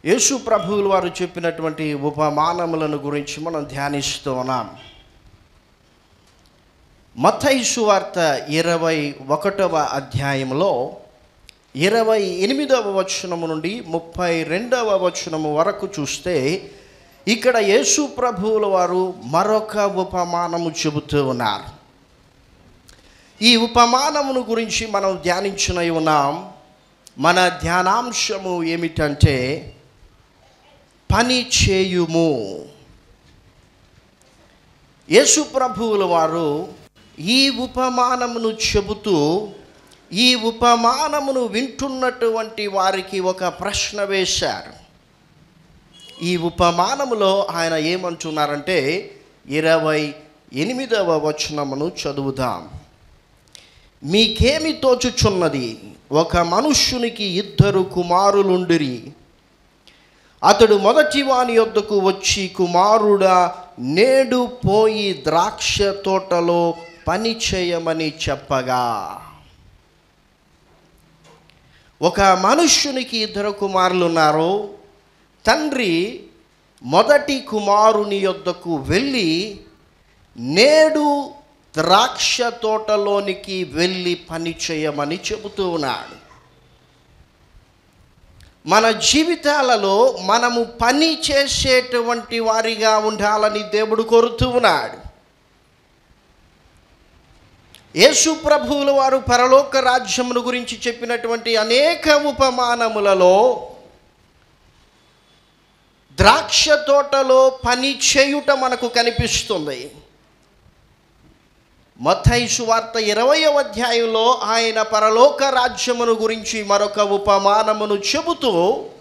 యేసు ప్రభువులు వారు చెప్పినటువంటి ఉపమానములను గురించి మనం ధ్యానిస్తూ ఉన్నాం మత్తయి వార్త ఇరవై ఒకటవ అధ్యాయంలో ఇరవై ఎనిమిదవ వచనము నుండి ముప్పై రెండవ వచనము వరకు చూస్తే ఇక్కడ యేసు ప్రభువుల వారు మరొక ఉపమానము చెబుతూ ఉన్నారు ఈ ఉపమానమును గురించి మనం ధ్యానించునై ఉన్నాం మన ధ్యానాంశము ఏమిటంటే పని చేయుము యేసు ప్రభువుల వారు ఈ ఉపమానమును చెబుతూ ఈ ఉపమానమును వింటున్నటువంటి వారికి ఒక ప్రశ్న వేశారు ఈ ఉపమానములో ఆయన ఏమంటున్నారంటే ఇరవై ఎనిమిదవ వచనమును చదువుదాం మీకేమి తోచుచున్నది ఒక మనుష్యునికి ఇద్దరు కుమారులుండిరి అతడు మొదటి వాని యొద్దకు వచ్చి కుమారుడా నేడు పోయి ద్రాక్ష తోటలో పని చేయమని చెప్పగా ఒక మనుష్యునికి ఇద్దరు కుమారులు ఉన్నారు తండ్రి మొదటి కుమారుని యొద్దకు వెళ్ళి నేడు ద్రాక్ష తోటలోనికి వెళ్ళి పని చేయమని చెబుతూ ఉన్నాడు మన జీవితాలలో మనము పని చేసేటువంటి వారిగా ఉండాలని దేవుడు కోరుతూ ఉన్నాడు యేసు ప్రభువుల వారు పరలోక రాజ్యమును గురించి చెప్పినటువంటి అనేక ఉపమానములలో ద్రాక్ష తోటలో పని చేయుట మనకు కనిపిస్తుంది మత్తయి సువార్త ఇరవయవ అధ్యాయంలో ఆయన పరలోక రాజ్యమును గురించి మరొక ఉపమానమును చెబుతూ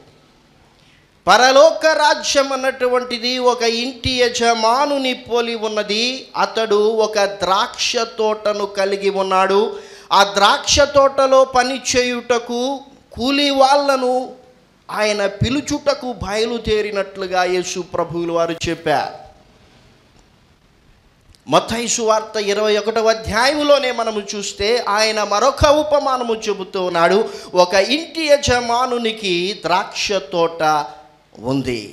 పరలోక రాజ్యం అన్నటువంటిది ఒక ఇంటి యజమానుని పోలి ఉన్నది అతడు ఒక ద్రాక్ష తోటను కలిగి ఉన్నాడు ఆ ద్రాక్ష తోటలో పని చేయుటకు కూలి వాళ్ళను ఆయన పిలుచుటకు బయలుదేరినట్లుగా యేసు ప్రభువులు వారు చెప్పారు మత్తయి వార్త ఇరవై ఒకటవ అధ్యాయంలోనే మనము చూస్తే ఆయన మరొక ఉపమానము చెబుతూ ఉన్నాడు ఒక ఇంటి యజమానునికి ద్రాక్ష తోట ఉంది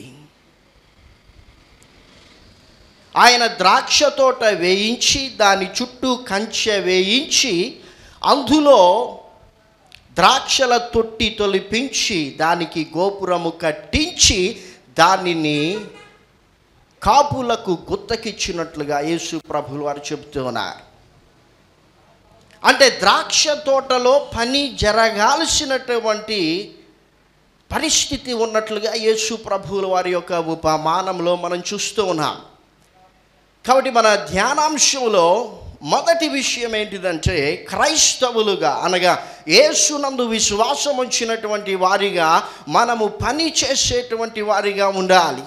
ఆయన ద్రాక్ష తోట వేయించి దాని చుట్టూ కంచె వేయించి అందులో ద్రాక్షల తొట్టి తొలిపించి దానికి గోపురము కట్టించి దానిని కాపులకు గుత్తకిచ్చినట్లుగా యేసు ప్రభులు వారు చెబుతూ ఉన్నారు అంటే ద్రాక్ష తోటలో పని జరగాల్సినటువంటి పరిస్థితి ఉన్నట్లుగా యేసు ప్రభువుల వారి యొక్క ఉపమానంలో మనం చూస్తూ ఉన్నాం కాబట్టి మన ధ్యానాంశంలో మొదటి విషయం ఏంటిదంటే క్రైస్తవులుగా అనగా యేసునందు విశ్వాసం వచ్చినటువంటి వారిగా మనము పని చేసేటువంటి వారిగా ఉండాలి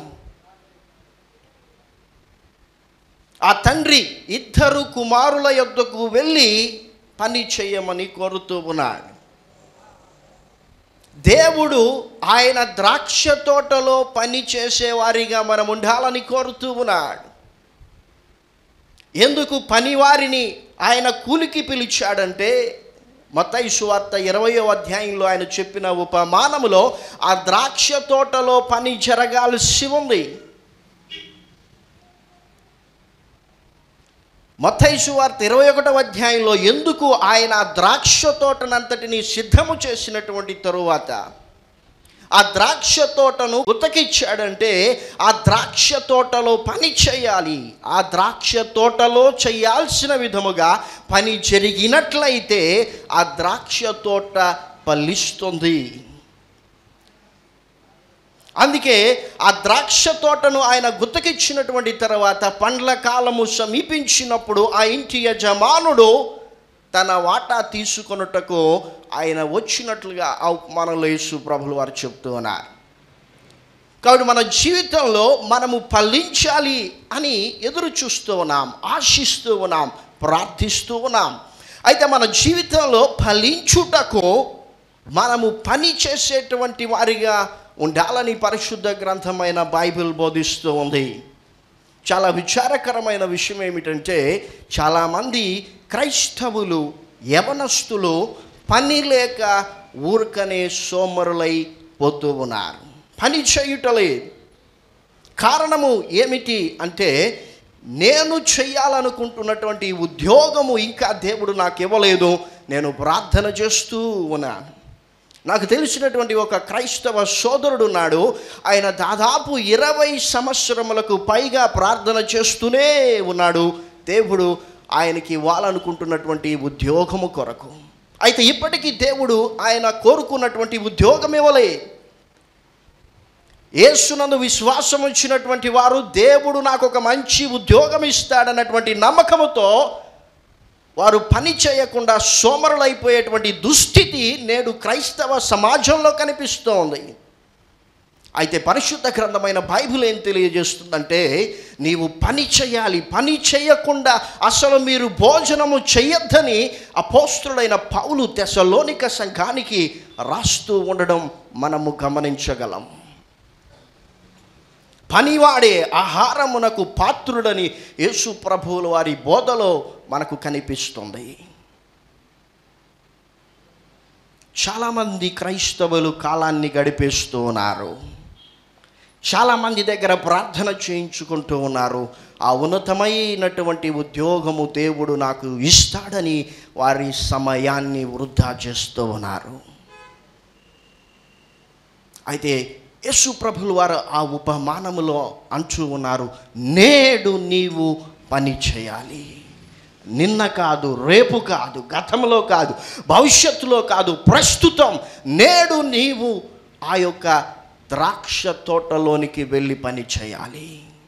ఆ తండ్రి ఇద్దరు కుమారుల యొద్దకు వెళ్ళి పని చేయమని కోరుతూ ఉన్నాడు దేవుడు ఆయన ద్రాక్ష తోటలో పని చేసేవారిగా మనం ఉండాలని కోరుతూ ఉన్నాడు ఎందుకు పనివారిని ఆయన కూలికి పిలిచాడంటే మత్తయి సువార్త ఇరవయో అధ్యాయంలో ఆయన చెప్పిన ఉపమానములో ఆ ద్రాక్ష తోటలో పని జరగాల్సి ఉంది మత్తయి వార్త ఇరవై ఒకటవ అధ్యాయంలో ఎందుకు ఆయన ఆ ద్రాక్ష తోటనంతటిని సిద్ధము చేసినటువంటి తరువాత ఆ ద్రాక్ష తోటను ఉతకిచ్చాడంటే ఆ ద్రాక్ష తోటలో పని చేయాలి ఆ ద్రాక్ష తోటలో చేయాల్సిన విధముగా పని జరిగినట్లయితే ఆ ద్రాక్ష తోట ఫలిస్తుంది అందుకే ఆ ద్రాక్ష తోటను ఆయన గుత్తకిచ్చినటువంటి తర్వాత పండ్ల కాలము సమీపించినప్పుడు ఆ ఇంటి యజమానుడు తన వాటా తీసుకొనుటకు ఆయన వచ్చినట్లుగా ఆ ఉపమానంలో యేసు ప్రభులు వారు చెప్తూ ఉన్నారు కాబట్టి మన జీవితంలో మనము ఫలించాలి అని ఎదురు చూస్తూ ఉన్నాం ఆశిస్తూ ఉన్నాం ప్రార్థిస్తూ ఉన్నాం అయితే మన జీవితంలో ఫలించుటకు మనము పని చేసేటువంటి వారిగా ఉండాలని పరిశుద్ధ గ్రంథమైన బైబిల్ బోధిస్తూ ఉంది చాలా విచారకరమైన విషయం ఏమిటంటే చాలామంది క్రైస్తవులు యవనస్తులు పని లేక ఊరకనే సోమరులై పోతూ ఉన్నారు పని చేయుటలేదు కారణము ఏమిటి అంటే నేను చేయాలనుకుంటున్నటువంటి ఉద్యోగము ఇంకా దేవుడు నాకు ఇవ్వలేదు నేను ప్రార్థన చేస్తూ ఉన్నాను నాకు తెలిసినటువంటి ఒక క్రైస్తవ సోదరుడు ఉన్నాడు ఆయన దాదాపు ఇరవై సంవత్సరములకు పైగా ప్రార్థన చేస్తూనే ఉన్నాడు దేవుడు ఆయనకి ఇవ్వాలనుకుంటున్నటువంటి ఉద్యోగము కొరకు అయితే ఇప్పటికీ దేవుడు ఆయన కోరుకున్నటువంటి ఉద్యోగం ఇవ్వలే యేసునందు విశ్వాసం వచ్చినటువంటి వారు దేవుడు నాకు ఒక మంచి ఉద్యోగం ఇస్తాడన్నటువంటి నమ్మకముతో వారు పని చేయకుండా సోమరులైపోయేటువంటి దుస్థితి నేడు క్రైస్తవ సమాజంలో కనిపిస్తోంది అయితే పరిశుద్ధ గ్రంథమైన బైబిల్ ఏం తెలియజేస్తుందంటే నీవు పని చేయాలి పని చేయకుండా అసలు మీరు భోజనము చేయొద్దని అపోస్తుడైన పౌలు తెసలోనిక సంఘానికి రాస్తూ ఉండడం మనము గమనించగలం పనివాడే ఆహారమునకు పాత్రుడని యేసు ప్రభువుల వారి బోధలో మనకు కనిపిస్తుంది చాలామంది క్రైస్తవులు కాలాన్ని గడిపేస్తూ ఉన్నారు చాలామంది దగ్గర ప్రార్థన చేయించుకుంటూ ఉన్నారు ఆ ఉన్నతమైనటువంటి ఉద్యోగము దేవుడు నాకు ఇస్తాడని వారి సమయాన్ని వృధా చేస్తూ ఉన్నారు అయితే యేసు ప్రభులు వారు ఆ ఉపమానములో అంటూ ఉన్నారు నేడు నీవు పని చేయాలి నిన్న కాదు రేపు కాదు గతంలో కాదు భవిష్యత్తులో కాదు ప్రస్తుతం నేడు నీవు ఆ యొక్క ద్రాక్ష తోటలోనికి వెళ్ళి పని చేయాలి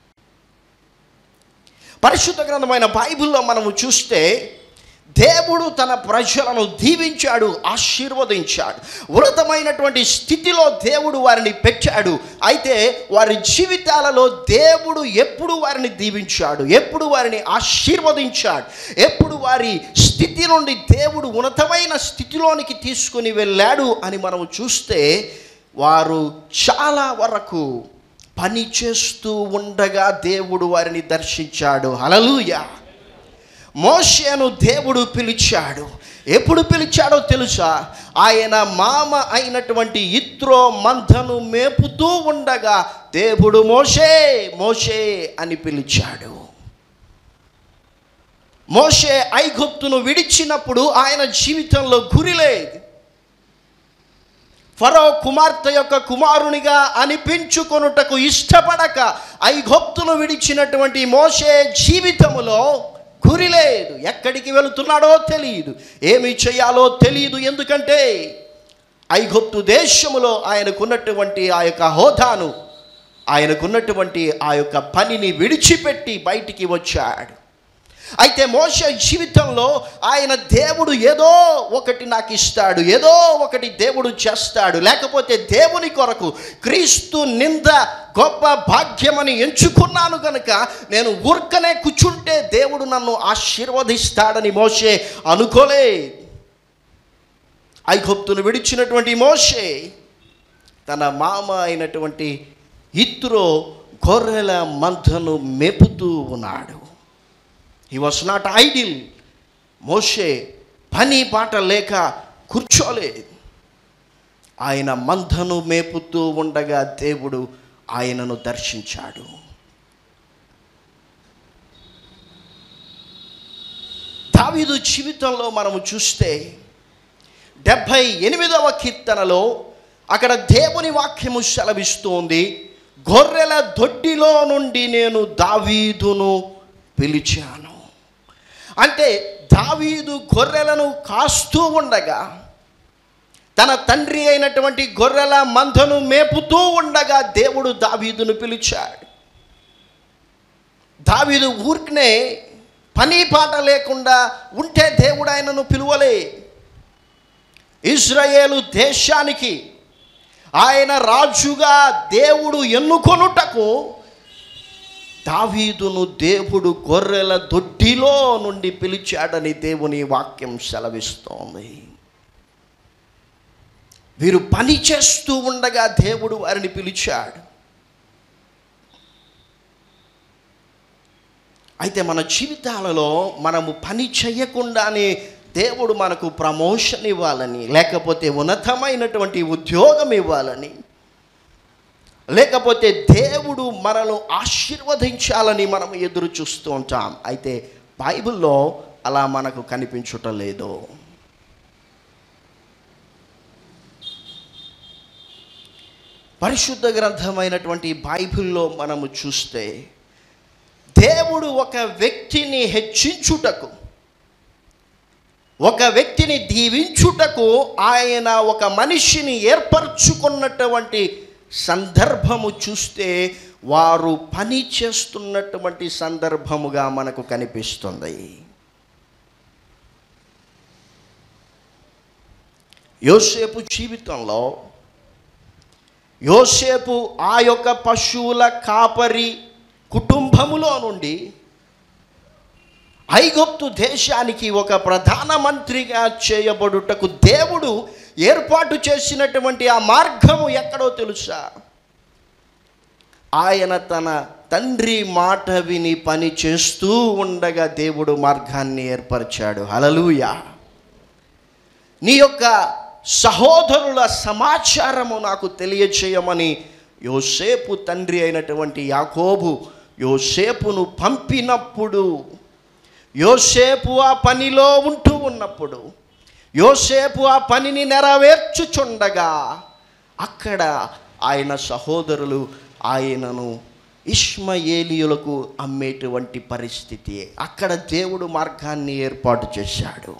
పరిశుద్ధ గ్రంథమైన బైబిల్లో మనము చూస్తే దేవుడు తన ప్రజలను దీవించాడు ఆశీర్వదించాడు ఉన్నతమైనటువంటి స్థితిలో దేవుడు వారిని పెట్టాడు అయితే వారి జీవితాలలో దేవుడు ఎప్పుడు వారిని దీవించాడు ఎప్పుడు వారిని ఆశీర్వదించాడు ఎప్పుడు వారి స్థితి నుండి దేవుడు ఉన్నతమైన స్థితిలోనికి తీసుకుని వెళ్ళాడు అని మనము చూస్తే వారు చాలా వరకు పని చేస్తూ ఉండగా దేవుడు వారిని దర్శించాడు హలలుయా మోషేను దేవుడు పిలిచాడు ఎప్పుడు పిలిచాడో తెలుసా ఆయన మామ అయినటువంటి ఇత్రో మంథను మేపుతూ ఉండగా దేవుడు మోషే మోషే అని పిలిచాడు మోషే ఐగుప్తును విడిచినప్పుడు ఆయన జీవితంలో గురి లేదు ఫరో కుమార్తె యొక్క కుమారునిగా అనిపించుకొనుటకు ఇష్టపడక ఐగుప్తును విడిచినటువంటి మోషే జీవితములో గురి లేదు ఎక్కడికి వెళుతున్నాడో తెలియదు ఏమి చేయాలో తెలియదు ఎందుకంటే ఐగుప్తు దేశములో ఆయనకున్నటువంటి ఆ యొక్క హోదాను ఆయనకున్నటువంటి ఆ యొక్క పనిని విడిచిపెట్టి బయటికి వచ్చాడు అయితే మోస జీవితంలో ఆయన దేవుడు ఏదో ఒకటి నాకు ఇస్తాడు ఏదో ఒకటి దేవుడు చేస్తాడు లేకపోతే దేవుని కొరకు క్రీస్తు నింద గొప్ప భాగ్యమని ఎంచుకున్నాను కనుక నేను ఊర్కనే కూర్చుంటే దేవుడు నన్ను ఆశీర్వదిస్తాడని మోసే అనుకోలే ఐగుప్తును విడిచినటువంటి మోషే తన మామ అయినటువంటి ఇత్రో గొర్రెల మందను మెపుతూ ఉన్నాడు హీ వాస్ నాట్ ఐడిల్ మోషే పని పాట లేక కూర్చోలేదు ఆయన మందను మేపుతూ ఉండగా దేవుడు ఆయనను దర్శించాడు దావీదు జీవితంలో మనము చూస్తే డెబ్భై ఎనిమిదవ కీర్తనలో అక్కడ దేవుని వాక్యము సెలవిస్తోంది గొర్రెల దొడ్డిలో నుండి నేను దావీదును పిలిచాను అంటే దావీదు గొర్రెలను కాస్తూ ఉండగా తన తండ్రి అయినటువంటి గొర్రెల మందను మేపుతూ ఉండగా దేవుడు దావీదును పిలిచాడు దావీదు ఊరికనే పని పాట లేకుండా ఉంటే దేవుడు ఆయనను పిలువలే ఇజ్రాయేలు దేశానికి ఆయన రాజుగా దేవుడు ఎన్నుకొనుటకు దావీదును దేవుడు గొర్రెల దొడ్డిలో నుండి పిలిచాడని దేవుని వాక్యం సెలవిస్తోంది వీరు పని చేస్తూ ఉండగా దేవుడు వారిని పిలిచాడు అయితే మన జీవితాలలో మనము పని చేయకుండానే దేవుడు మనకు ప్రమోషన్ ఇవ్వాలని లేకపోతే ఉన్నతమైనటువంటి ఉద్యోగం ఇవ్వాలని లేకపోతే దేవుడు మనను ఆశీర్వదించాలని మనం ఎదురు చూస్తూ ఉంటాం అయితే బైబిల్లో అలా మనకు కనిపించటం లేదు పరిశుద్ధ గ్రంథమైనటువంటి బైబిల్లో మనము చూస్తే దేవుడు ఒక వ్యక్తిని హెచ్చించుటకు ఒక వ్యక్తిని దీవించుటకు ఆయన ఒక మనిషిని ఏర్పరచుకున్నటువంటి సందర్భము చూస్తే వారు పని చేస్తున్నటువంటి సందర్భముగా మనకు కనిపిస్తుంది యోసేపు జీవితంలో యోసేపు ఆ యొక్క పశువుల కాపరి కుటుంబములో నుండి ఐగుప్తు దేశానికి ఒక ప్రధానమంత్రిగా చేయబడుటకు దేవుడు ఏర్పాటు చేసినటువంటి ఆ మార్గము ఎక్కడో తెలుసా ఆయన తన తండ్రి మాట విని పని చేస్తూ ఉండగా దేవుడు మార్గాన్ని ఏర్పరిచాడు హలలుయ నీ యొక్క సహోదరుల సమాచారము నాకు తెలియచేయమని యోసేపు తండ్రి అయినటువంటి యాకోబు యోసేపును పంపినప్పుడు యోసేపు ఆ పనిలో ఉంటూ ఉన్నప్పుడు యోసేపు ఆ పనిని నెరవేర్చుచుండగా అక్కడ ఆయన సహోదరులు ఆయనను ఇష్మయేలియులకు అమ్మేటువంటి పరిస్థితి అక్కడ దేవుడు మార్గాన్ని ఏర్పాటు చేశాడు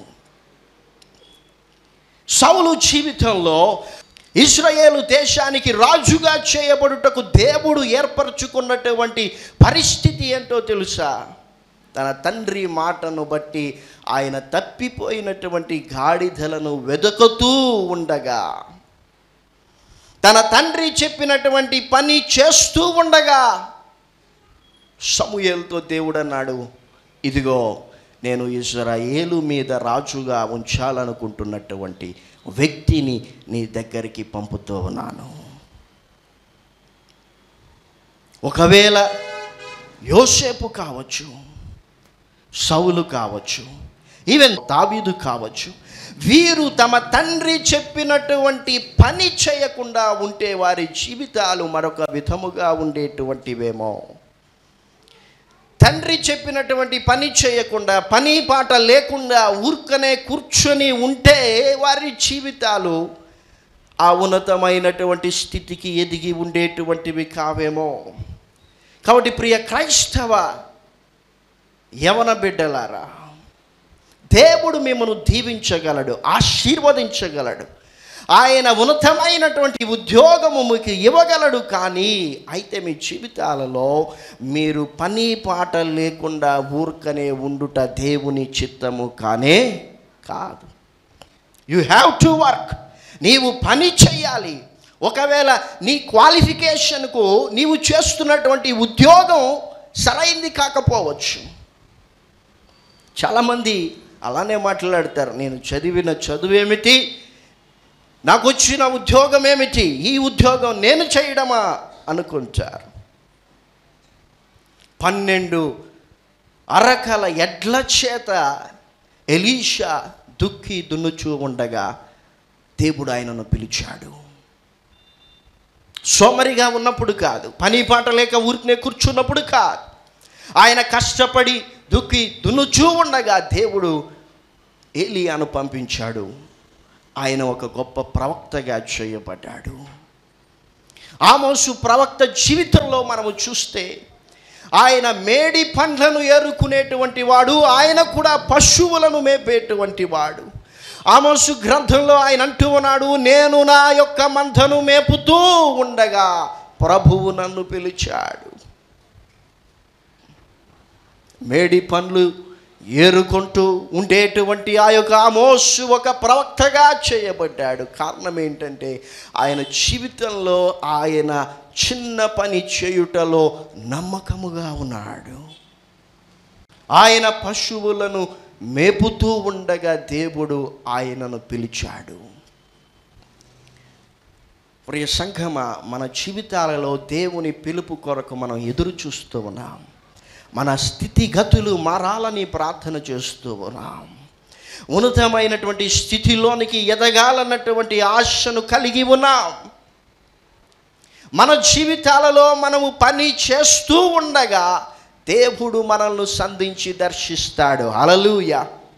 సౌలు జీవితంలో ఇస్రాయేలు దేశానికి రాజుగా చేయబడుటకు దేవుడు ఏర్పరచుకున్నటువంటి పరిస్థితి ఏంటో తెలుసా తన తండ్రి మాటను బట్టి ఆయన తప్పిపోయినటువంటి గాడిదలను వెదకుతూ ఉండగా తన తండ్రి చెప్పినటువంటి పని చేస్తూ ఉండగా సమూయేలుతో దేవుడు అన్నాడు ఇదిగో నేను ఇజ్రాయేలు మీద రాజుగా ఉంచాలనుకుంటున్నటువంటి వ్యక్తిని నీ దగ్గరికి పంపుతూ ఉన్నాను ఒకవేళ యోసేపు కావచ్చు సౌలు కావచ్చు ఈవెన్ దావీదు కావచ్చు వీరు తమ తండ్రి చెప్పినటువంటి పని చేయకుండా ఉంటే వారి జీవితాలు మరొక విధముగా ఉండేటువంటివేమో తండ్రి చెప్పినటువంటి పని చేయకుండా పని పాట లేకుండా ఊర్కనే కూర్చొని ఉంటే వారి జీవితాలు ఆ ఉన్నతమైనటువంటి స్థితికి ఎదిగి ఉండేటువంటివి కావేమో కాబట్టి ప్రియ క్రైస్తవ యవన బిడ్డలారా దేవుడు మిమ్మల్ని దీవించగలడు ఆశీర్వదించగలడు ఆయన ఉన్నతమైనటువంటి ఉద్యోగము మీకు ఇవ్వగలడు కానీ అయితే మీ జీవితాలలో మీరు పని పాట లేకుండా ఊరికనే ఉండుట దేవుని చిత్తము కానే కాదు యు హ్యావ్ టు వర్క్ నీవు పని చేయాలి ఒకవేళ నీ క్వాలిఫికేషన్కు నీవు చేస్తున్నటువంటి ఉద్యోగం సరైంది కాకపోవచ్చు చాలామంది అలానే మాట్లాడతారు నేను చదివిన చదువు ఏమిటి నాకు వచ్చిన ఉద్యోగం ఏమిటి ఈ ఉద్యోగం నేను చేయడమా అనుకుంటారు పన్నెండు అరకల ఎడ్ల చేత ఎలీషా దుక్కి దున్నుచూ ఉండగా దేవుడు ఆయనను పిలిచాడు సోమరిగా ఉన్నప్పుడు కాదు పని పాట లేక ఊరికనే కూర్చున్నప్పుడు కాదు ఆయన కష్టపడి దుక్కి దున్నుచూ ఉండగా దేవుడు ఏలియాను పంపించాడు ఆయన ఒక గొప్ప ప్రవక్తగా చేయబడ్డాడు ఆమోసు ప్రవక్త జీవితంలో మనము చూస్తే ఆయన మేడి పండ్లను ఏరుకునేటువంటి వాడు ఆయన కూడా పశువులను మేపేటువంటి వాడు ఆమోసు గ్రంథంలో ఆయన అంటూ ఉన్నాడు నేను నా యొక్క మందను మేపుతూ ఉండగా ప్రభువు నన్ను పిలిచాడు మేడి పండ్లు ఏరుకుంటూ ఉండేటువంటి ఆ యొక్క ఆమోసు ఒక ప్రవక్తగా చేయబడ్డాడు కారణం ఏంటంటే ఆయన జీవితంలో ఆయన చిన్న పని చేయుటలో నమ్మకముగా ఉన్నాడు ఆయన పశువులను మేపుతూ ఉండగా దేవుడు ఆయనను పిలిచాడు ప్రియ సంఘమ మన జీవితాలలో దేవుని పిలుపు కొరకు మనం ఎదురు చూస్తూ ఉన్నాం మన స్థితిగతులు మారాలని ప్రార్థన చేస్తూ ఉన్నాం ఉన్నతమైనటువంటి స్థితిలోనికి ఎదగాలన్నటువంటి ఆశను కలిగి ఉన్నాం మన జీవితాలలో మనము పని చేస్తూ ఉండగా దేవుడు మనల్ని సంధించి దర్శిస్తాడు అలలుయ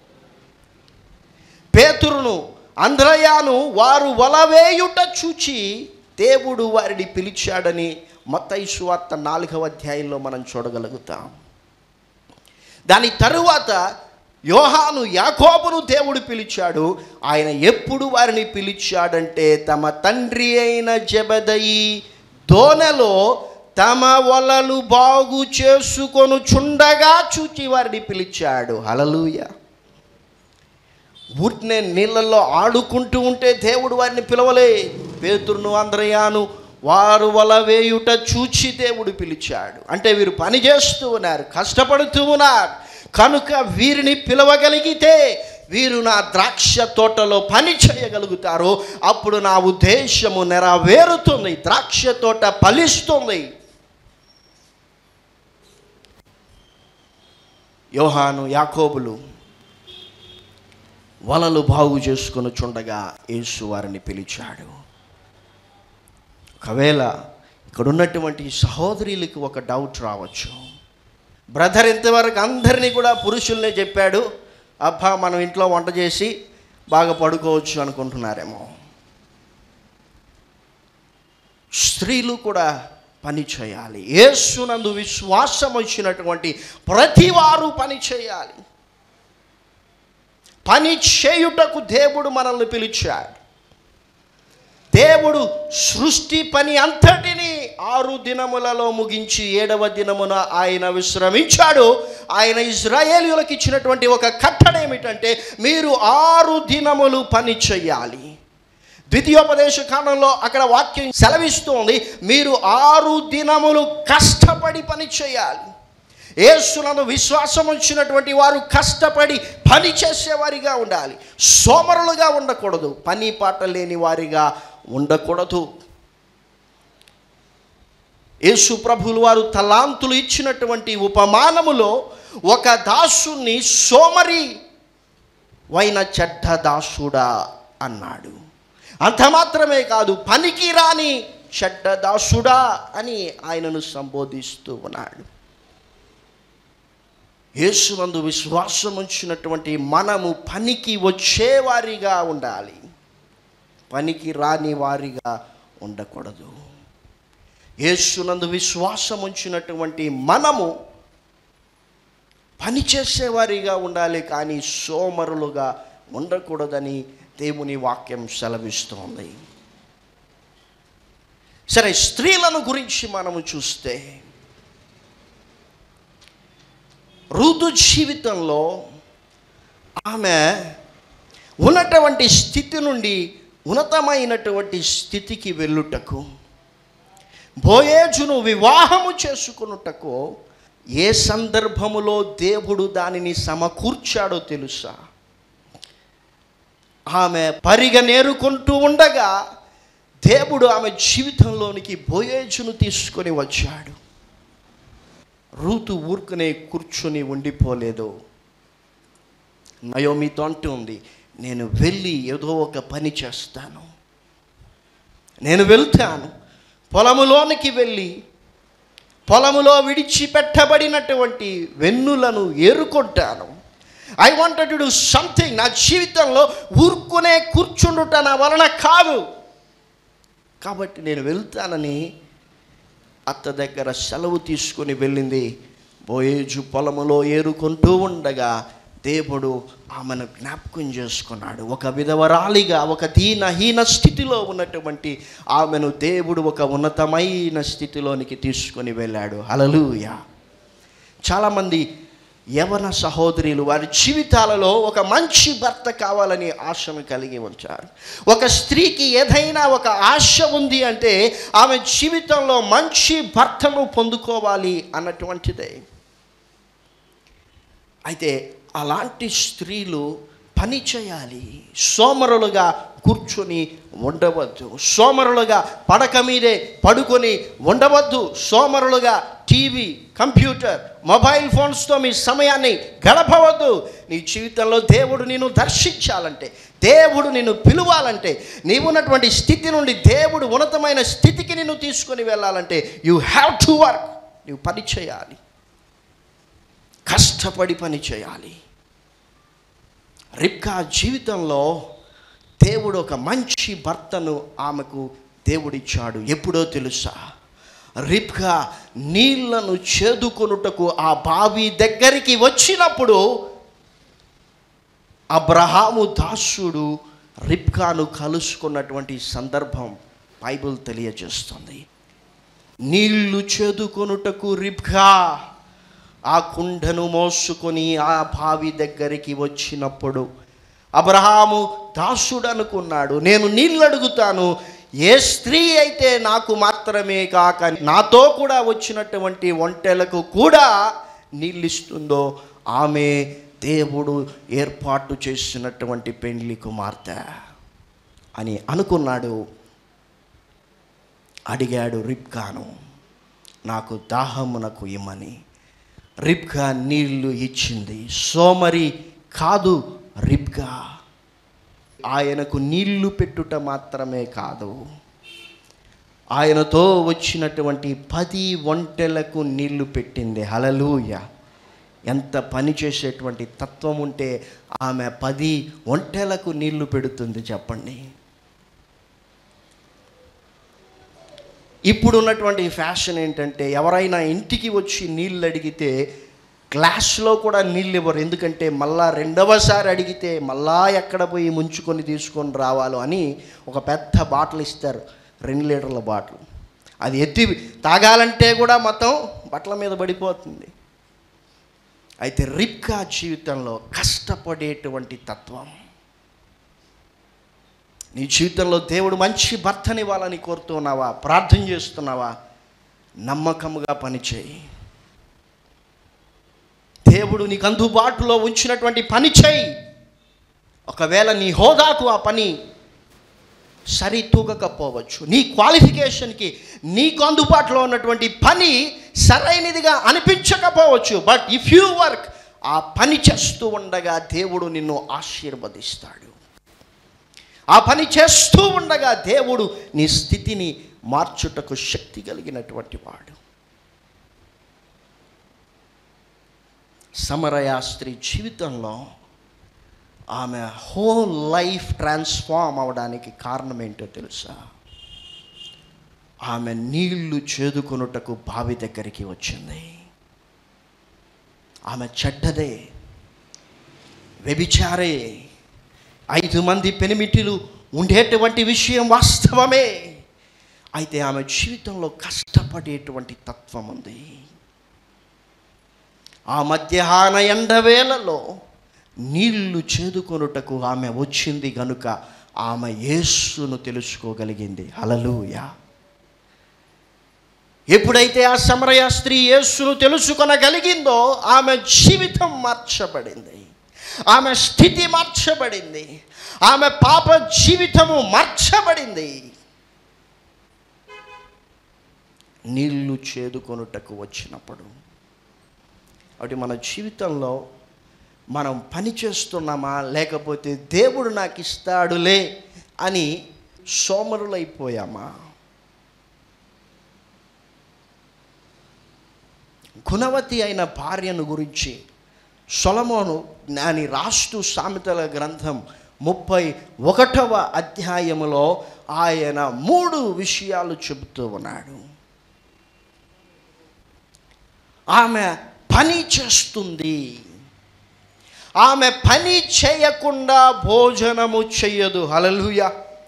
పేతురును అంధ్రయాను వారు వలవేయుట చూచి దేవుడు వారిని పిలిచాడని మత్తయి సువార్త నాలుగవ అధ్యాయంలో మనం చూడగలుగుతాం దాని తరువాత యోహాను యాకోబును దేవుడు పిలిచాడు ఆయన ఎప్పుడు వారిని పిలిచాడంటే తమ తండ్రి అయిన జబదయి దోనెలో తమ వలలు బాగు చేసుకొను చుండగా చూచి వారిని పిలిచాడు హలలుయ ఊరినే నీళ్ళల్లో ఆడుకుంటూ ఉంటే దేవుడు వారిని పిలవలే పేతురును అంద్రయాను వారు వల వేయుట చూచి దేవుడు పిలిచాడు అంటే వీరు పని చేస్తూ ఉన్నారు కష్టపడుతూ ఉన్నారు కనుక వీరిని పిలవగలిగితే వీరు నా ద్రాక్ష తోటలో పని చేయగలుగుతారు అప్పుడు నా ఉద్దేశము నెరవేరుతుంది ద్రాక్ష తోట ఫలిస్తుంది యోహాను యాకోబులు వలలు బాగు చేసుకుని చుండగా యేసు వారిని పిలిచాడు ఒకవేళ ఇక్కడ ఉన్నటువంటి సహోదరులకు ఒక డౌట్ రావచ్చు బ్రదర్ ఇంతవరకు అందరినీ కూడా పురుషుల్నే చెప్పాడు అబ్బా మనం ఇంట్లో వంట చేసి బాగా పడుకోవచ్చు అనుకుంటున్నారేమో స్త్రీలు కూడా పని చేయాలి యేసునందు విశ్వాసం వచ్చినటువంటి ప్రతి వారు పని చేయాలి పని చేయుటకు దేవుడు మనల్ని పిలిచాడు దేవుడు సృష్టి పని అంతటిని ఆరు దినములలో ముగించి ఏడవ దినమున ఆయన విశ్రమించాడు ఆయన ఇజ్రాయేలీయులకు ఇచ్చినటువంటి ఒక కట్టడ ఏమిటంటే మీరు ఆరు దినములు పని చేయాలి ద్వితీయోపదేశ కాలంలో అక్కడ వాక్యం సెలవిస్తోంది మీరు ఆరు దినములు కష్టపడి పని చేయాలి యేసులను విశ్వాసం ఉంచినటువంటి వారు కష్టపడి పని చేసేవారిగా ఉండాలి సోమరులుగా ఉండకూడదు పని పాట లేని వారిగా ఉండకూడదు యేసు ప్రభులు వారు తలాంతులు ఇచ్చినటువంటి ఉపమానములో ఒక దాసుని సోమరి వైన చెడ్డ దాసుడా అన్నాడు అంత మాత్రమే కాదు పనికి రాని చెడ్డ దాసుడా అని ఆయనను సంబోధిస్తూ ఉన్నాడు యేసునందు విశ్వాసం ఉంచినటువంటి మనము పనికి వచ్చేవారిగా ఉండాలి పనికి రాని వారిగా ఉండకూడదు యేసునందు విశ్వాసం ఉంచినటువంటి మనము పని చేసేవారిగా ఉండాలి కానీ సోమరులుగా ఉండకూడదని దేవుని వాక్యం సెలవిస్తోంది సరే స్త్రీలను గురించి మనము చూస్తే ఋతు జీవితంలో ఆమె ఉన్నటువంటి స్థితి నుండి ఉన్నతమైనటువంటి స్థితికి వెళ్ళుటకు బోయేజును వివాహము చేసుకున్నటకు ఏ సందర్భములో దేవుడు దానిని సమకూర్చాడో తెలుసా ఆమె పరిగ నేరుకుంటూ ఉండగా దేవుడు ఆమె జీవితంలోనికి బోయేజును తీసుకొని వచ్చాడు రూతు ఊరుకునే కూర్చుని ఉండిపోలేదు నయోమితో అంటుంది నేను వెళ్ళి ఏదో ఒక పని చేస్తాను నేను వెళ్తాను పొలములోనికి వెళ్ళి పొలములో విడిచిపెట్టబడినటువంటి వెన్నులను ఏరుకుంటాను I wanted to do something నా జీవితంలో ఊరుకునే కూర్చుండుట నా వలన కాదు కాబట్టి నేను వెళ్తానని అత్త దగ్గర సెలవు తీసుకుని వెళ్ళింది బోయేజు పొలములో ఏరుకుంటూ ఉండగా దేవుడు ఆమెను జ్ఞాపకం చేసుకున్నాడు ఒక విధవరాలిగా ఒక దీనహీన స్థితిలో ఉన్నటువంటి ఆమెను దేవుడు ఒక ఉన్నతమైన స్థితిలోనికి తీసుకొని వెళ్ళాడు హలలుయ చాలామంది యవన సహోదరులు వారి జీవితాలలో ఒక మంచి భర్త కావాలని ఆశను కలిగి ఉంచారు ఒక స్త్రీకి ఏదైనా ఒక ఆశ ఉంది అంటే ఆమె జీవితంలో మంచి భర్తను పొందుకోవాలి అన్నటువంటిదే అయితే అలాంటి స్త్రీలు పని చేయాలి సోమరులుగా కూర్చొని ఉండవద్దు సోమరులుగా పడక మీదే పడుకొని ఉండవద్దు సోమరులుగా టీవీ కంప్యూటర్ మొబైల్ ఫోన్స్తో మీ సమయాన్ని గడపవద్దు నీ జీవితంలో దేవుడు నిన్ను దర్శించాలంటే దేవుడు నిన్ను పిలువాలంటే నీవున్నటువంటి స్థితి నుండి దేవుడు ఉన్నతమైన స్థితికి నిన్ను తీసుకొని వెళ్ళాలంటే యూ హ్యావ్ టు వర్క్ నువ్వు పని చేయాలి కష్టపడి పని చేయాలి రిబ్కా జీవితంలో దేవుడు ఒక మంచి భర్తను ఆమెకు దేవుడిచ్చాడు ఎప్పుడో తెలుసా రిబ్కా నీళ్లను చేదుకొనుటకు ఆ బావి దగ్గరికి వచ్చినప్పుడు అబ్రహాము దాసుడు రిబ్కాను కలుసుకున్నటువంటి సందర్భం బైబిల్ తెలియజేస్తుంది నీళ్లు చేదుకొనుటకు రిబ్కా ఆ కుండను మోసుకొని ఆ బావి దగ్గరికి వచ్చినప్పుడు అబ్రహాము దాసుడు అనుకున్నాడు నేను నీళ్ళు అడుగుతాను ఏ స్త్రీ అయితే నాకు మాత్రమే కాక నాతో కూడా వచ్చినటువంటి ఒంటెలకు కూడా నీళ్ళు ఇస్తుందో ఆమె దేవుడు ఏర్పాటు చేసినటువంటి పెండ్లి కుమార్తె అని అనుకున్నాడు అడిగాడు రిబ్కాను నాకు దాహమునకు ఇమ్మని రిబ్కా నీళ్లు ఇచ్చింది సోమరి కాదు రిబ్కా ఆయనకు నీళ్లు పెట్టుట మాత్రమే కాదు ఆయనతో వచ్చినటువంటి పది ఒంటెలకు నీళ్లు పెట్టింది హలలుయ ఎంత పని చేసేటువంటి తత్వం ఉంటే ఆమె పది ఒంటెలకు నీళ్లు పెడుతుంది చెప్పండి ఇప్పుడు ఉన్నటువంటి ఫ్యాషన్ ఏంటంటే ఎవరైనా ఇంటికి వచ్చి నీళ్ళు అడిగితే గ్లాస్లో కూడా నీళ్ళు ఇవ్వరు ఎందుకంటే మళ్ళా రెండవసారి అడిగితే మళ్ళా ఎక్కడ పోయి ముంచుకొని తీసుకొని రావాలో అని ఒక పెద్ద బాటిల్ ఇస్తారు రెండు లీటర్ల బాటిల్ అది ఎత్తి తాగాలంటే కూడా మొత్తం బట్టల మీద పడిపోతుంది అయితే రిబ్కా జీవితంలో కష్టపడేటువంటి తత్వం నీ జీవితంలో దేవుడు మంచి భర్తనివ్వాలని కోరుతున్నావా ప్రార్థన చేస్తున్నావా నమ్మకముగా పనిచేయి దేవుడు నీకు అందుబాటులో ఉంచినటువంటి పని చేయి ఒకవేళ నీ హోదాకు ఆ పని సరి తూగకపోవచ్చు నీ క్వాలిఫికేషన్కి నీకు అందుబాటులో ఉన్నటువంటి పని సరైనదిగా అనిపించకపోవచ్చు బట్ ఇఫ్ యూ వర్క్ ఆ పని చేస్తూ ఉండగా దేవుడు నిన్ను ఆశీర్వదిస్తాడు ఆ పని చేస్తూ ఉండగా దేవుడు నీ స్థితిని మార్చుటకు శక్తి కలిగినటువంటి వాడు సమరయ స్త్రీ జీవితంలో ఆమె హోల్ లైఫ్ ట్రాన్స్ఫార్మ్ అవడానికి కారణం ఏంటో తెలుసా ఆమె నీళ్లు చేదుకొనుటకు బావి దగ్గరికి వచ్చింది ఆమె చెడ్డదే వ్యభిచారే ఐదు మంది పెనిమిటిలు ఉండేటువంటి విషయం వాస్తవమే అయితే ఆమె జీవితంలో కష్టపడేటువంటి తత్వం ఉంది ఆ మధ్యాహ్న ఎండవేళలో నీళ్లు చేదుకొనుటకు ఆమె వచ్చింది గనుక ఆమె యేస్సును తెలుసుకోగలిగింది హలలుయ ఎప్పుడైతే ఆ సమరయ స్త్రీ యేస్సును తెలుసుకొనగలిగిందో ఆమె జీవితం మార్చబడింది ఆమె స్థితి మార్చబడింది ఆమె పాప జీవితము మార్చబడింది నీళ్లు చేదుకొనుటకు వచ్చినప్పుడు కాబట్టి మన జీవితంలో మనం పని చేస్తున్నామా లేకపోతే దేవుడు నాకు ఇస్తాడులే అని సోమరులైపోయామా గుణవతి అయిన భార్యను గురించి సొలమోను జ్ఞాని రాస్తు సామెతల గ్రంథం ముప్పై ఒకటవ అధ్యాయములో ఆయన మూడు విషయాలు చెబుతూ ఉన్నాడు ఆమె పని చేస్తుంది ఆమె పని చేయకుండా భోజనము చెయ్యదు హలలుయ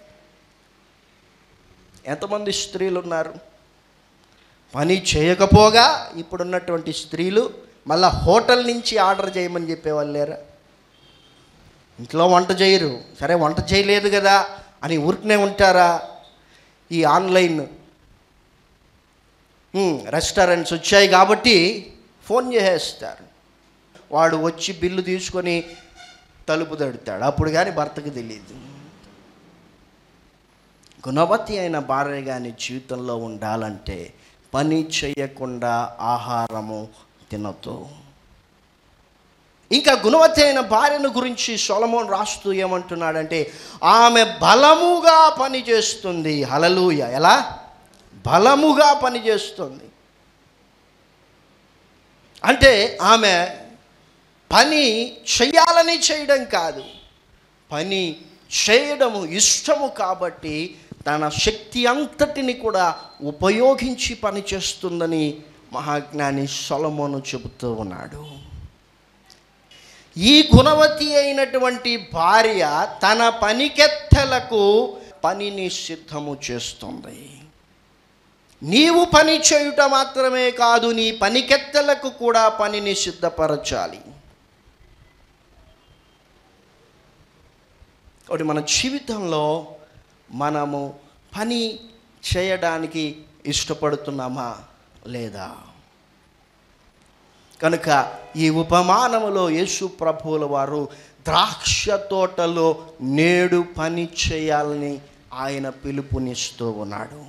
ఎంతమంది స్త్రీలు ఉన్నారు పని చేయకపోగా ఇప్పుడున్నటువంటి స్త్రీలు మళ్ళా హోటల్ నుంచి ఆర్డర్ చేయమని చెప్పేవాళ్ళు లేరా ఇంట్లో వంట చేయరు సరే వంట చేయలేదు కదా అని ఊరికనే ఉంటారా ఈ ఆన్లైన్ రెస్టారెంట్స్ వచ్చాయి కాబట్టి ఫోన్ చేసేస్తారు వాడు వచ్చి బిల్లు తీసుకొని తలుపు తడుతాడు అప్పుడు కానీ భర్తకు తెలియదు గుణవతి అయిన భార్య కానీ జీవితంలో ఉండాలంటే పని చేయకుండా ఆహారము తినతో ఇంకా గుణవతి అయిన భార్యను గురించి సొలమోన్ రాస్తూ ఏమంటున్నాడంటే ఆమె బలముగా పనిచేస్తుంది హలలుయ ఎలా బలముగా పనిచేస్తుంది అంటే ఆమె పని చేయాలని చేయడం కాదు పని చేయడము ఇష్టము కాబట్టి తన శక్తి అంతటిని కూడా ఉపయోగించి పనిచేస్తుందని మహాజ్ఞాని సొలమోను చెబుతూ ఉన్నాడు ఈ గుణవతి అయినటువంటి భార్య తన పనికెత్తలకు పనిని సిద్ధము చేస్తుంది నీవు పని చేయుట మాత్రమే కాదు నీ పనికెత్తలకు కూడా పనిని సిద్ధపరచాలి ఒకటి మన జీవితంలో మనము పని చేయడానికి ఇష్టపడుతున్నామా లేదా కనుక ఈ ఉపమానములో యేసు ప్రభువుల వారు ద్రాక్ష తోటలో నేడు పని చేయాలని ఆయన పిలుపునిస్తూ ఉన్నాడు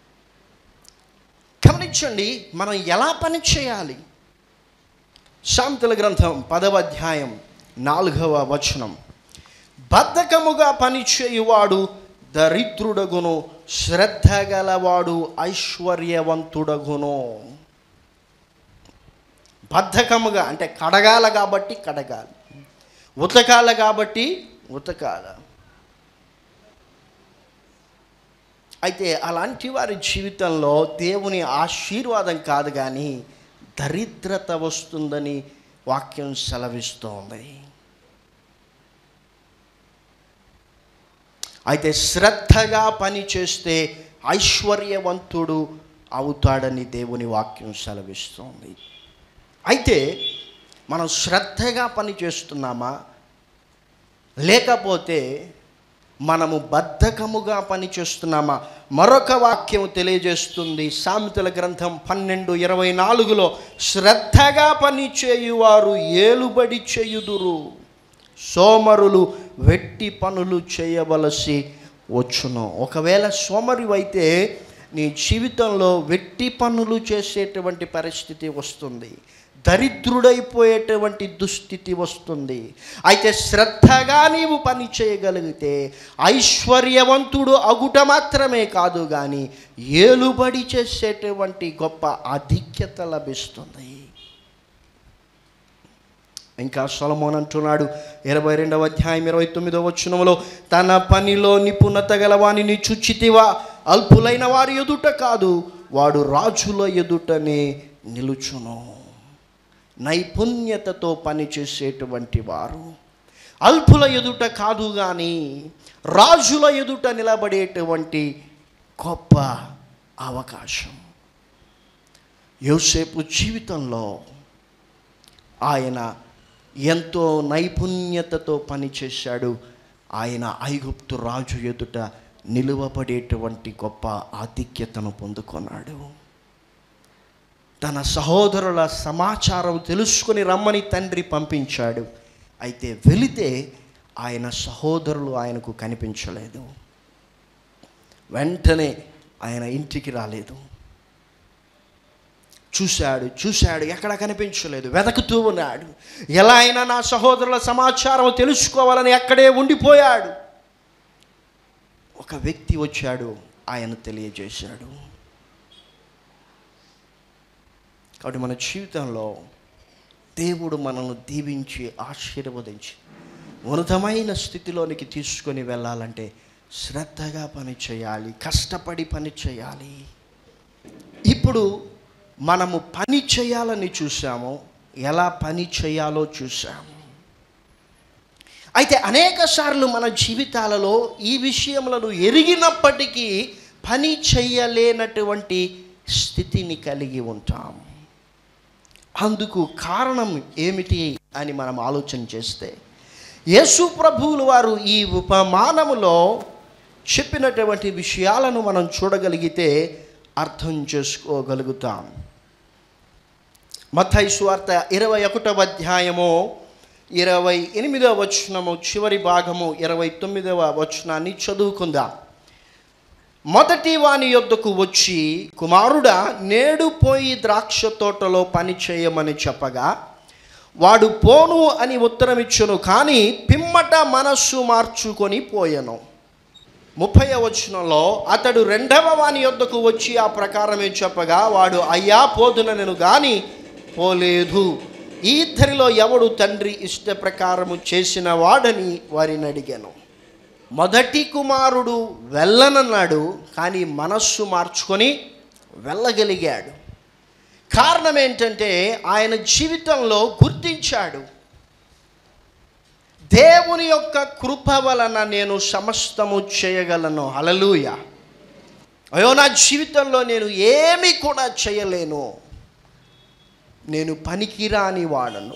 గమనించండి మనం ఎలా పని చేయాలి శాంతుల గ్రంథం పదవ అధ్యాయం నాలుగవ వచనం బద్ధకముగా పనిచేయువాడు దరిద్రుడగును శ్రద్ధ గలవాడు ఐశ్వర్యవంతుడగును బద్ధకముగా అంటే కడగాల కాబట్టి కడగాలి ఉతకాల కాబట్టి ఉతకాల అయితే అలాంటి వారి జీవితంలో దేవుని ఆశీర్వాదం కాదు కానీ దరిద్రత వస్తుందని వాక్యం సెలవిస్తోంది అయితే శ్రద్ధగా పని చేస్తే ఐశ్వర్యవంతుడు అవుతాడని దేవుని వాక్యం సెలవిస్తోంది అయితే మనం శ్రద్ధగా పని చేస్తున్నామా లేకపోతే మనము బద్ధకముగా పని చేస్తున్నామా మరొక వాక్యం తెలియజేస్తుంది సామెతల గ్రంథం పన్నెండు ఇరవై నాలుగులో శ్రద్ధగా పని చేయువారు ఏలుబడి చేయుదురు సోమరులు వెట్టి పనులు చేయవలసి వచ్చును ఒకవేళ సోమరివైతే నీ జీవితంలో వెట్టి పనులు చేసేటువంటి పరిస్థితి వస్తుంది దరిద్రుడైపోయేటువంటి దుస్థితి వస్తుంది అయితే శ్రద్ధగా నీవు పని చేయగలిగితే ఐశ్వర్యవంతుడు అగుట మాత్రమే కాదు కానీ ఏలుబడి చేసేటువంటి గొప్ప ఆధిక్యత లభిస్తుంది ఇంకా సొలమోన్ అంటున్నాడు ఇరవై రెండవ అధ్యాయం ఇరవై తొమ్మిదవ వచనంలో తన పనిలో నిపుణత గలవానిని చుచ్చితివా అల్పులైన వారి ఎదుట కాదు వాడు రాజుల ఎదుటనే నిలుచును నైపుణ్యతతో పనిచేసేటువంటి వారు అల్పుల ఎదుట కాదు కానీ రాజుల ఎదుట నిలబడేటువంటి గొప్ప అవకాశం యోసేపు జీవితంలో ఆయన ఎంతో నైపుణ్యతతో పనిచేశాడు ఆయన ఐగుప్తు రాజు ఎదుట నిలువబడేటువంటి గొప్ప ఆధిక్యతను పొందుకున్నాడు తన సహోదరుల సమాచారం తెలుసుకుని రమ్మని తండ్రి పంపించాడు అయితే వెళితే ఆయన సహోదరులు ఆయనకు కనిపించలేదు వెంటనే ఆయన ఇంటికి రాలేదు చూశాడు చూశాడు ఎక్కడ కనిపించలేదు వెతకుతూ ఉన్నాడు ఎలా అయినా నా సహోదరుల సమాచారం తెలుసుకోవాలని అక్కడే ఉండిపోయాడు ఒక వ్యక్తి వచ్చాడు ఆయన తెలియజేశాడు కాబట్టి మన జీవితంలో దేవుడు మనల్ని దీవించి ఆశీర్వదించి ఉన్నతమైన స్థితిలోనికి తీసుకొని వెళ్ళాలంటే శ్రద్ధగా పని చేయాలి కష్టపడి పని చేయాలి ఇప్పుడు మనము పని చేయాలని చూసాము ఎలా పని చేయాలో చూసాము అయితే అనేక సార్లు మన జీవితాలలో ఈ విషయములను ఎరిగినప్పటికీ పని చేయలేనటువంటి స్థితిని కలిగి ఉంటాం అందుకు కారణం ఏమిటి అని మనం ఆలోచన చేస్తే యేసు ప్రభువులు వారు ఈ ఉపమానములో చెప్పినటువంటి విషయాలను మనం చూడగలిగితే అర్థం చేసుకోగలుగుతాం మత్తయి సువార్త ఇరవై ఒకటవ అధ్యాయము ఇరవై ఎనిమిదవ వచనము చివరి భాగము ఇరవై తొమ్మిదవ వచనాన్ని చదువుకుందాం మొదటి వాని యొద్దకు వచ్చి కుమారుడా నేడు పోయి ద్రాక్ష తోటలో పని చేయమని చెప్పగా వాడు పోను అని ఉత్తరమిచ్చును కానీ పిమ్మట మనస్సు మార్చుకొని పోయెను ముప్పై వచనంలో అతడు రెండవ వాని యొద్దకు వచ్చి ఆ ప్రకారమే చెప్పగా వాడు అయ్యా పోదున నేను గాని పోలేదు ఈ ఇద్దరిలో ఎవడు తండ్రి ఇష్ట ప్రకారము చేసిన వాడని వారిని అడిగాను మొదటి కుమారుడు వెళ్ళనన్నాడు కానీ మనస్సు మార్చుకొని వెళ్ళగలిగాడు కారణం ఏంటంటే ఆయన జీవితంలో గుర్తించాడు దేవుని యొక్క కృప వలన నేను సమస్తము చేయగలను హలలుయ అయ్యో నా జీవితంలో నేను ఏమి కూడా చేయలేను నేను పనికిరాని వాడను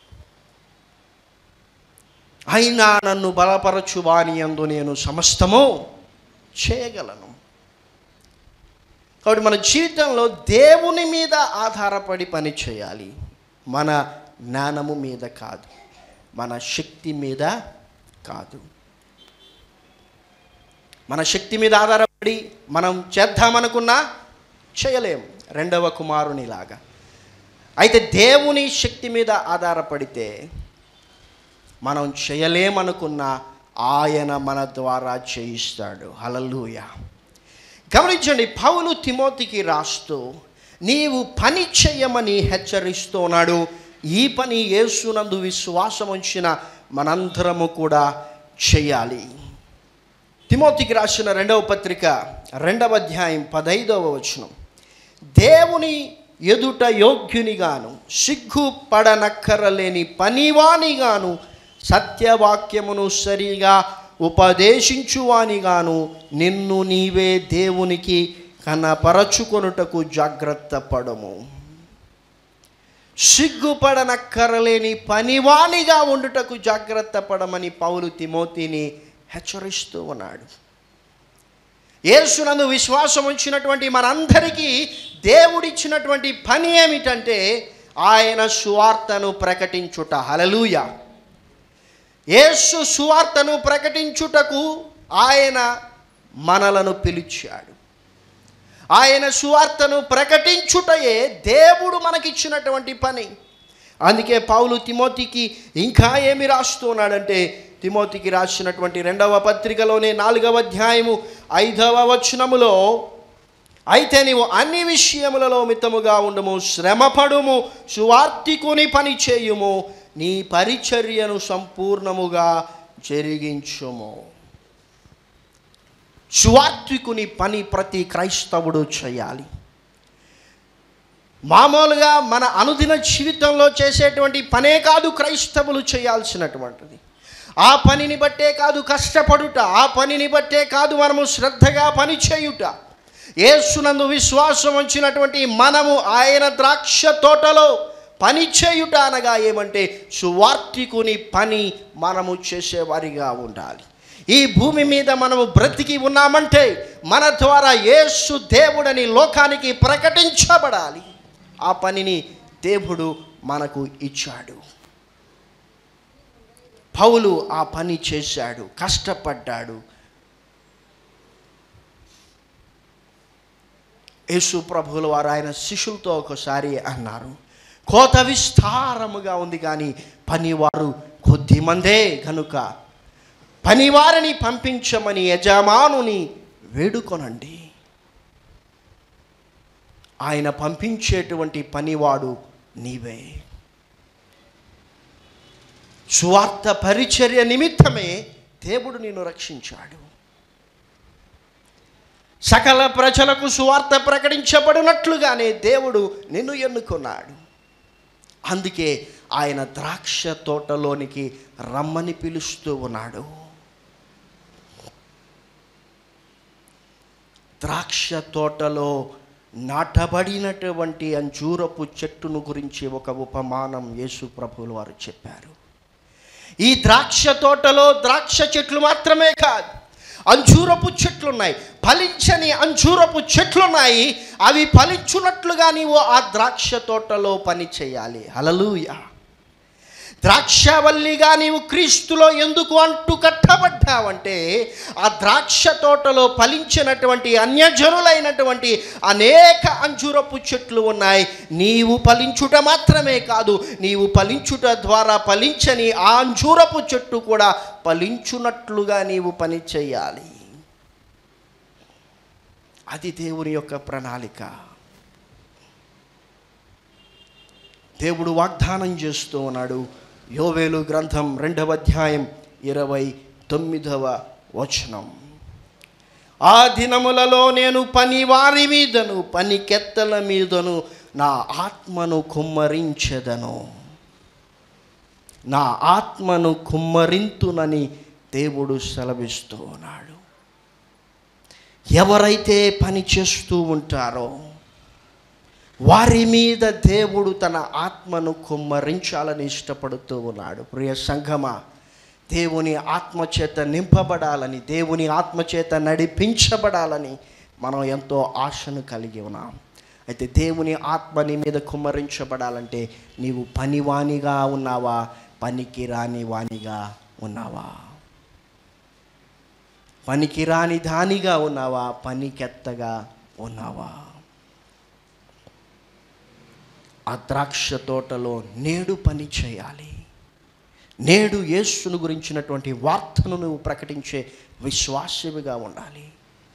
అయినా నన్ను బలపరచు వాని యందు నేను సమస్తము చేయగలను కాబట్టి మన జీవితంలో దేవుని మీద ఆధారపడి పని చేయాలి మన జ్ఞానము మీద కాదు మన శక్తి మీద కాదు మన శక్తి మీద ఆధారపడి మనం చేద్దామనుకున్నా చేయలేం రెండవ కుమారునిలాగా అయితే దేవుని శక్తి మీద ఆధారపడితే మనం చేయలేమనుకున్న ఆయన మన ద్వారా చేయిస్తాడు హలలుయ గమనించండి పౌలు తిమోతికి రాస్తూ నీవు పని చేయమని హెచ్చరిస్తూ ఉన్నాడు ఈ పని యేసునందు విశ్వాసం ఉంచిన మనందరము కూడా చేయాలి తిమోతికి రాసిన రెండవ పత్రిక రెండవ అధ్యాయం పదైదవ వచనం దేవుని ఎదుట యోగ్యునిగాను సిగ్గు పడనక్కరలేని పనివానిగాను సత్యవాక్యమును సరిగా ఉపదేశించువానిగాను నిన్ను నీవే దేవునికి కనపరచుకొనుటకు జాగ్రత్త పడము సిగ్గుపడనక్కరలేని పనివానిగా ఉండుటకు జాగ్రత్త పడమని పౌలు తిమోతిని హెచ్చరిస్తూ ఉన్నాడు యేసునందు విశ్వాసం ఉంచినటువంటి మనందరికీ దేవుడిచ్చినటువంటి పని ఏమిటంటే ఆయన సువార్తను ప్రకటించుట హలలుయ యేసు సువార్తను ప్రకటించుటకు ఆయన మనలను పిలిచాడు ఆయన సువార్తను ప్రకటించుటయే దేవుడు మనకిచ్చినటువంటి పని అందుకే పౌలు తిమోతికి ఇంకా ఏమి రాస్తున్నాడంటే తిమోతికి రాసినటువంటి రెండవ పత్రికలోనే నాలుగవ అధ్యాయము ఐదవ వచనములో అయితే నీవు అన్ని విషయములలో మితముగా ఉండము శ్రమపడుము సువార్తికుని పని చేయుము నీ పరిచర్యను సంపూర్ణముగా జరిగించుము సువార్తికుని పని ప్రతి క్రైస్తవుడు చేయాలి మామూలుగా మన అనుదిన జీవితంలో చేసేటువంటి పనే కాదు క్రైస్తవులు చేయాల్సినటువంటిది ఆ పనిని బట్టే కాదు కష్టపడుట ఆ పనిని బట్టే కాదు మనము శ్రద్ధగా పని చేయుట ఏసునందు విశ్వాసం ఉంచినటువంటి మనము ఆయన ద్రాక్ష తోటలో పని చేయుట అనగా ఏమంటే సువార్తికుని పని మనము చేసేవారిగా ఉండాలి ఈ భూమి మీద మనము బ్రతికి ఉన్నామంటే మన ద్వారా యేసు దేవుడని లోకానికి ప్రకటించబడాలి ఆ పనిని దేవుడు మనకు ఇచ్చాడు పౌలు ఆ పని చేశాడు కష్టపడ్డాడు యేసు ప్రభువుల వారు ఆయన శిష్యులతో ఒకసారి అన్నారు కోత విస్తారముగా ఉంది కానీ పనివారు కొద్ది మందే కనుక పనివారిని పంపించమని యజమానుని వేడుకొనండి ఆయన పంపించేటువంటి పనివాడు నీవే సువార్త పరిచర్య నిమిత్తమే దేవుడు నిన్ను రక్షించాడు సకల ప్రజలకు సువార్త ప్రకటించబడినట్లుగానే దేవుడు నిన్ను ఎన్నుకున్నాడు అందుకే ఆయన ద్రాక్ష తోటలోనికి రమ్మని పిలుస్తూ ఉన్నాడు ద్రాక్ష తోటలో నాటబడినటువంటి అంజూరపు చెట్టును గురించి ఒక ఉపమానం యేసు ప్రభువులు వారు చెప్పారు ఈ ద్రాక్ష తోటలో ద్రాక్ష చెట్లు మాత్రమే కాదు అంజూరపు చెట్లున్నాయి ఫలించని అంజూరపు చెట్లున్నాయి అవి ఫలించున్నట్లుగా నీవు ఆ ద్రాక్ష తోటలో పని చేయాలి హలలుయ ద్రాక్షవల్లిగా నీవు క్రీస్తులో ఎందుకు అంటు కట్టబడ్డావంటే ఆ ద్రాక్ష తోటలో ఫలించినటువంటి అన్యజనులైనటువంటి అనేక అంజురపు చెట్లు ఉన్నాయి నీవు ఫలించుట మాత్రమే కాదు నీవు ఫలించుట ద్వారా ఫలించని ఆ అంజూరపు చెట్టు కూడా ఫలించునట్లుగా నీవు పని చేయాలి అది దేవుని యొక్క ప్రణాళిక దేవుడు వాగ్దానం చేస్తూ ఉన్నాడు యోవేలు గ్రంథం రెండవ అధ్యాయం ఇరవై తొమ్మిదవ వచనం ఆ దినములలో నేను పని వారి మీదను పనికెత్తల మీదను నా ఆత్మను కుమ్మరించెదను నా ఆత్మను కుమ్మరింతునని దేవుడు సెలవిస్తూ ఉన్నాడు ఎవరైతే పని చేస్తూ ఉంటారో వారి మీద దేవుడు తన ఆత్మను కుమ్మరించాలని ఇష్టపడుతూ ఉన్నాడు ప్రియ సంఘమా దేవుని ఆత్మచేత నింపబడాలని దేవుని ఆత్మచేత నడిపించబడాలని మనం ఎంతో ఆశను కలిగి ఉన్నాం అయితే దేవుని ఆత్మ నీ మీద కుమ్మరించబడాలంటే నీవు పనివానిగా ఉన్నావా పనికి రాని వానిగా ఉన్నావా పనికి రాని దానిగా ఉన్నావా పనికెత్తగా ఉన్నావా ఆ ద్రాక్ష తోటలో నేడు పని చేయాలి నేడు యేసును గురించినటువంటి వార్తను నువ్వు ప్రకటించే విశ్వాసవిగా ఉండాలి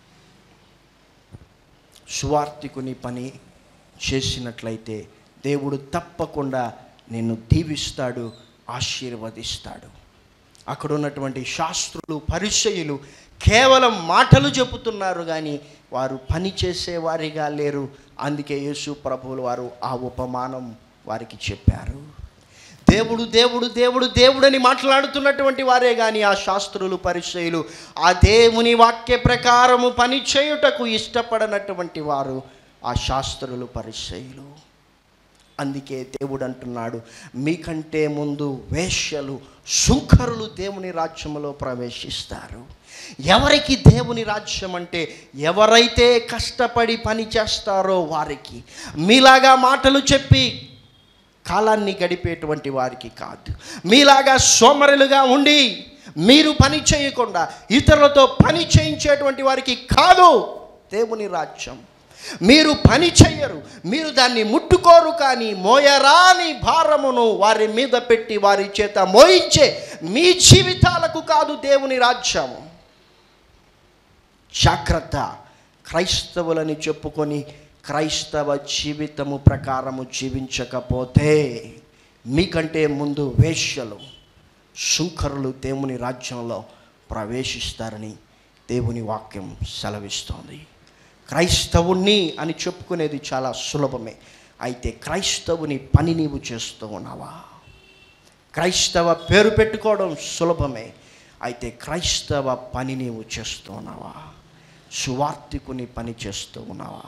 సువార్తికుని పని చేసినట్లయితే దేవుడు తప్పకుండా నిన్ను దీవిస్తాడు ఆశీర్వదిస్తాడు అక్కడ ఉన్నటువంటి శాస్త్రులు పరిచయులు కేవలం మాటలు చెబుతున్నారు కానీ వారు పని చేసేవారిగా లేరు అందుకే యేసు ప్రభువులు వారు ఆ ఉపమానం వారికి చెప్పారు దేవుడు దేవుడు దేవుడు దేవుడని మాట్లాడుతున్నటువంటి వారే కానీ ఆ శాస్త్రులు పరిచయులు ఆ దేవుని వాక్య ప్రకారము పని చేయుటకు ఇష్టపడనటువంటి వారు ఆ శాస్త్రులు పరిచయులు అందుకే దేవుడు అంటున్నాడు మీకంటే ముందు వేశ్యలు శుంకరులు దేవుని రాజ్యములో ప్రవేశిస్తారు ఎవరికి దేవుని రాజ్యం అంటే ఎవరైతే కష్టపడి పని చేస్తారో వారికి మీలాగా మాటలు చెప్పి కాలాన్ని గడిపేటువంటి వారికి కాదు మీలాగా సోమరులుగా ఉండి మీరు పని చేయకుండా ఇతరులతో పని చేయించేటువంటి వారికి కాదు దేవుని రాజ్యం మీరు పని చెయ్యరు మీరు దాన్ని ముట్టుకోరు కానీ మోయరాని భారమును వారి మీద పెట్టి వారి చేత మోయించే మీ జీవితాలకు కాదు దేవుని రాజ్యము జాగ్రత్త క్రైస్తవులని చెప్పుకొని క్రైస్తవ జీవితము ప్రకారము జీవించకపోతే మీకంటే ముందు వేశ్యలు శుంకరులు దేవుని రాజ్యంలో ప్రవేశిస్తారని దేవుని వాక్యం సెలవిస్తోంది క్రైస్తవుణ్ణి అని చెప్పుకునేది చాలా సులభమే అయితే క్రైస్తవుని పని నీవు చేస్తూ ఉన్నావా క్రైస్తవ పేరు పెట్టుకోవడం సులభమే అయితే క్రైస్తవ పని నీవు చేస్తూ ఉన్నావా సువార్తికుని పని చేస్తూ ఉన్నావా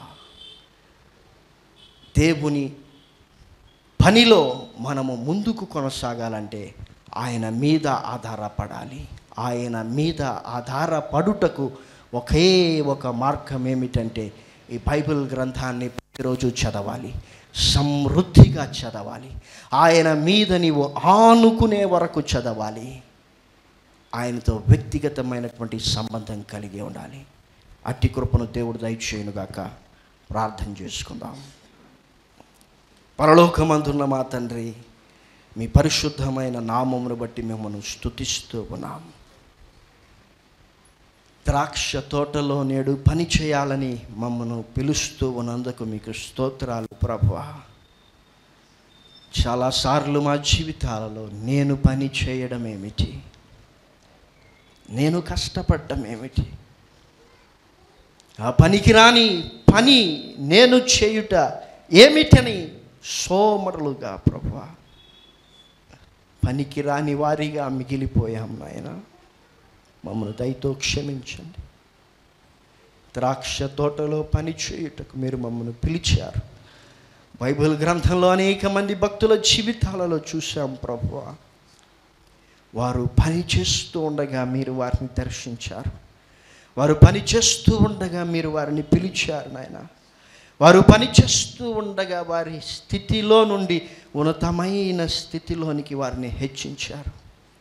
దేవుని పనిలో మనము ముందుకు కొనసాగాలంటే ఆయన మీద ఆధారపడాలి ఆయన మీద ఆధారపడుటకు ఒకే ఒక మార్గం ఏమిటంటే ఈ బైబిల్ గ్రంథాన్ని ప్రతిరోజు చదవాలి సమృద్ధిగా చదవాలి ఆయన మీద నీవు ఆనుకునే వరకు చదవాలి ఆయనతో వ్యక్తిగతమైనటువంటి సంబంధం కలిగి ఉండాలి అట్టి కృపను దేవుడు దయచేయునుగాక ప్రార్థన చేసుకుందాం పరలోకమందున్న మా తండ్రి మీ పరిశుద్ధమైన నామమును బట్టి మిమ్మల్ని స్తుతిస్తూ ఉన్నాం ద్రాక్ష తోటలో నేడు పని చేయాలని మమ్మను పిలుస్తూ ఉన్నందుకు మీకు స్తోత్రాలు ప్రభా చాలాసార్లు మా జీవితాలలో నేను పని చేయడం ఏమిటి నేను కష్టపడటం ఏమిటి ఆ పనికిరాని పని నేను చేయుట ఏమిటని సోమరులుగా ప్రభా పనికిరాని వారిగా మిగిలిపోయాం నాయన మమ్మల్ని దయతో క్షమించండి ద్రాక్ష తోటలో పని చేయుటకు మీరు మమ్మల్ని పిలిచారు బైబిల్ గ్రంథంలో అనేక మంది భక్తుల జీవితాలలో చూశాం ప్రభువా వారు పని చేస్తూ ఉండగా మీరు వారిని దర్శించారు వారు పని చేస్తూ ఉండగా మీరు వారిని పిలిచారు నాయన వారు పని చేస్తూ ఉండగా వారి స్థితిలో నుండి ఉన్నతమైన స్థితిలోనికి వారిని హెచ్చించారు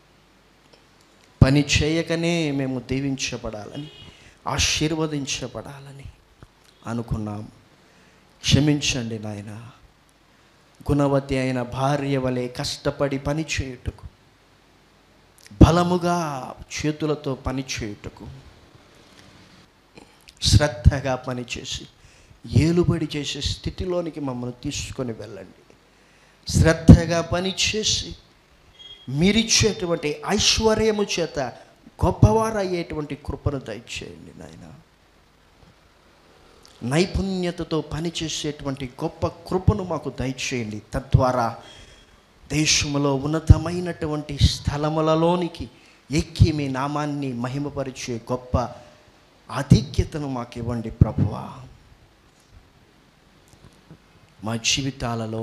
పని చేయకనే మేము దీవించబడాలని ఆశీర్వదించబడాలని అనుకున్నాం క్షమించండి నాయన గుణవతి అయిన భార్య వలె కష్టపడి పని చేయుటకు బలముగా చేతులతో పని చేయుటకు శ్రద్ధగా పనిచేసి ఏలుబడి చేసే స్థితిలోనికి మమ్మల్ని తీసుకొని వెళ్ళండి శ్రద్ధగా పనిచేసి మీరిచ్చేటువంటి ఐశ్వర్యము చేత గొప్పవారు అయ్యేటువంటి కృపను దయచేయండి నాయన నైపుణ్యతతో పనిచేసేటువంటి గొప్ప కృపను మాకు దయచేయండి తద్వారా దేశంలో ఉన్నతమైనటువంటి స్థలములలోనికి ఎక్కి మీ నామాన్ని మహిమపరిచే గొప్ప ఆధిక్యతను మాకు ఇవ్వండి ప్రభువా మా జీవితాలలో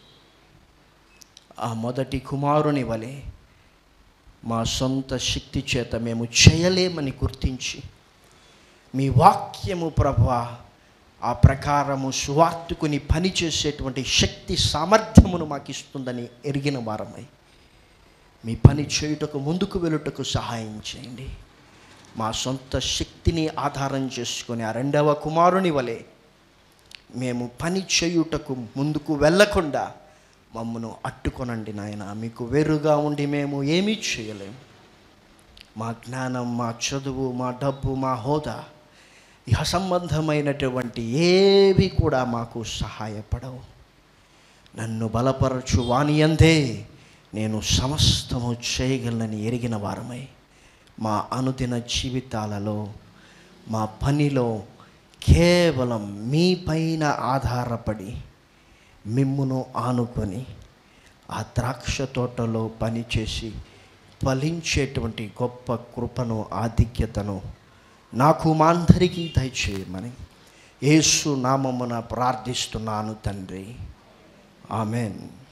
ఆ మొదటి కుమారుని వలె మా సొంత శక్తి చేత మేము చేయలేమని గుర్తించి మీ వాక్యము ప్రభా ఆ ప్రకారము సువార్తుకుని పనిచేసేటువంటి శక్తి సామర్థ్యమును మాకు ఇస్తుందని ఎరిగిన వారమై మీ పని చేయుటకు ముందుకు వెళ్ళుటకు సహాయం చేయండి మా సొంత శక్తిని ఆధారం చేసుకొని ఆ రెండవ కుమారుని వలె మేము పని చేయుటకు ముందుకు వెళ్ళకుండా మమ్మను అట్టుకొనండి నాయన మీకు వేరుగా ఉండి మేము ఏమీ చేయలేము మా జ్ఞానం మా చదువు మా డబ్బు మా హోదా ఈ అసంబంధమైనటువంటి ఏవి కూడా మాకు సహాయపడవు నన్ను బలపరచు వానియందే నేను సమస్తము చేయగలనని ఎరిగిన వారమై మా అనుదిన జీవితాలలో మా పనిలో కేవలం మీ పైన ఆధారపడి మిమ్మును ఆనుకొని ఆ ద్రాక్ష తోటలో పనిచేసి ఫలించేటువంటి గొప్ప కృపను ఆధిక్యతను నాకు మా అందరికీ దయచేయమని యేసు నామమున ప్రార్థిస్తున్నాను తండ్రి ఆమెన్